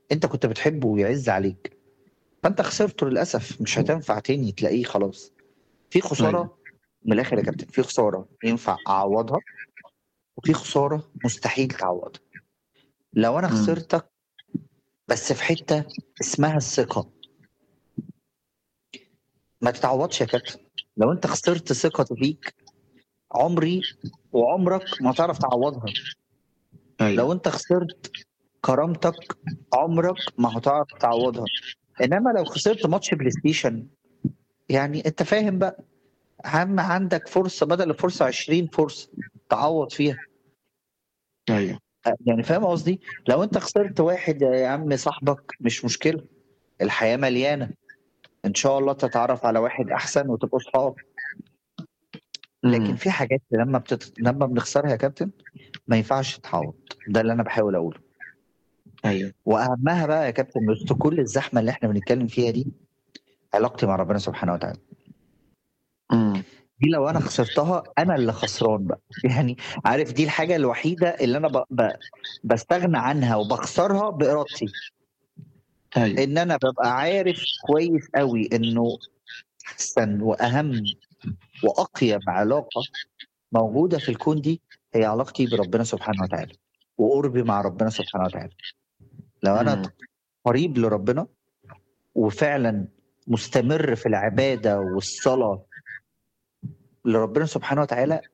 انت كنت بتحبه ويعز عليك فانت خسرته للاسف مش هتنفع تاني تلاقيه خلاص في خساره أيوه. من الاخر يا كابتن في خساره ينفع اعوضها وفي خساره مستحيل تعوضها لو انا إمم. خسرتك بس في حته اسمها الثقه ما تتعوضش يا كابتن لو انت خسرت ثقتي فيك عمري وعمرك ما هتعرف تعوضها أيوه. لو انت خسرت كرامتك عمرك ما هتعرف تعوضها انما لو خسرت ماتش بلاي ستيشن يعني انت فاهم بقى عم عندك فرصه بدل الفرصه 20 فرصه تعوض فيها أيوه. يعني فاهم قصدي لو انت خسرت واحد يا عم صاحبك مش مشكله الحياه مليانه ان شاء الله تتعرف على واحد احسن وتبقوا صحاب لكن إمم. في حاجات لما بتت... لما بنخسرها يا كابتن ما ينفعش تتعوض ده اللي انا بحاول اقوله أيوه. واهمها بقى يا كابتن وسط كل الزحمه اللي احنا بنتكلم فيها دي علاقتي مع ربنا سبحانه وتعالى إمم. دي لو انا خسرتها انا اللي خسران بقى يعني عارف دي الحاجه الوحيده اللي انا ب... ب... بستغنى عنها وبخسرها بارادتي أيوه. ان انا ببقى عارف كويس قوي انه احسن واهم واقيم علاقه موجوده في الكون دي هي علاقتي بربنا سبحانه وتعالى وقربي مع ربنا سبحانه وتعالى لو انا إمم. قريب لربنا وفعلا مستمر في العباده والصلاه لربنا سبحانه وتعالى